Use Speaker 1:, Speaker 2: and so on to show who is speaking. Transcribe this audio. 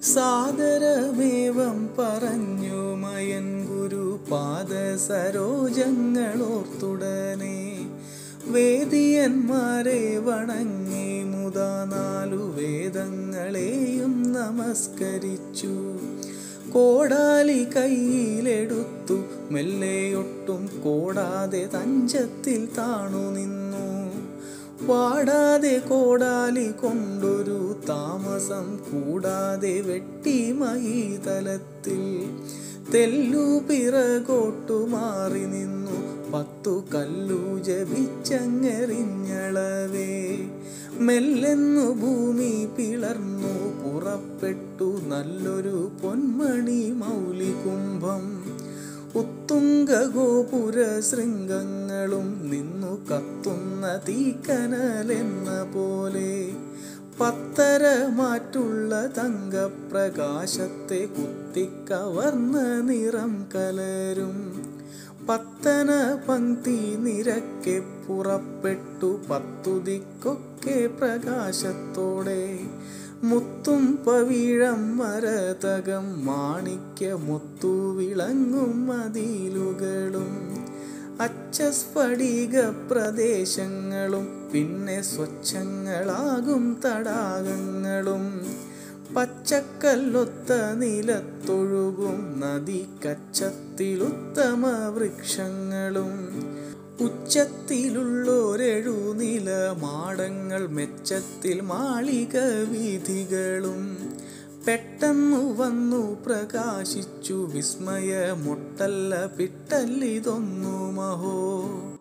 Speaker 1: സാദരമേവം പറഞ്ഞു മയൻ ഗുരു പാദസരോജങ്ങളോർത്തുടനെ വേദിയന്മാരെ വണങ്ങി മുതാ നാലു വേദങ്ങളെയും നമസ്കരിച്ചു കോടാലി കയ്യിലെടുത്തു മെല്ലെയൊട്ടും കോടാതെ തഞ്ചത്തിൽ താണു നിന്നു പാടാതെ കോടാലി കൊണ്ടൊരു താമസം കൂടാതെ വെട്ടി മഹീതലത്തിൽ തെല്ലു പിറകോട്ടു മാറി നിന്നു പത്തു കല്ലു ജപിച്ചങ്ങെറിഞ്ഞളവേ മെല്ലെന്നു ഭൂമി പിളർന്നു പുറപ്പെട്ടു നല്ലൊരു പൊന്മണി മൗലികുംഭം ഉത്തുംഗ ഗോപുര ശൃംഗങ്ങളും നിന്നു കത്തുന്ന തീക്കനലെന്ന പോലെ പത്തര മാറ്റുള്ള തങ്കപ്രകാശത്തെ കുത്തിക്കവർന്ന നിറം കലരും പത്തന പങ്ക്തി നിരക്കെ പുറപ്പെട്ടു പത്തു ദിക്കൊക്കെ പ്രകാശത്തോടെ മുത്തും പവിഴം മരതകം മാണിക്യ മുത്തു വിളങ്ങും മതിലുകളും അച്ചസ്ഫടിക പ്രദേശങ്ങളും പിന്നെ സ്വച്ഛങ്ങളാകും തടാകങ്ങളും പച്ചക്കല്ലൊത്ത നിലത്തൊഴുകും നദി കച്ചത്തിലുത്തമ വൃക്ഷങ്ങളും ഉച്ചത്തിലുള്ളോരെഴു നില മാടങ്ങൾ മെച്ചത്തിൽ മാളിക വീഥികളും പെട്ടെന്നു വന്നു പ്രകാശിച്ചു വിസ്മയ മുട്ടല്ല പിട്ടല്ലിതൊന്നു മഹോ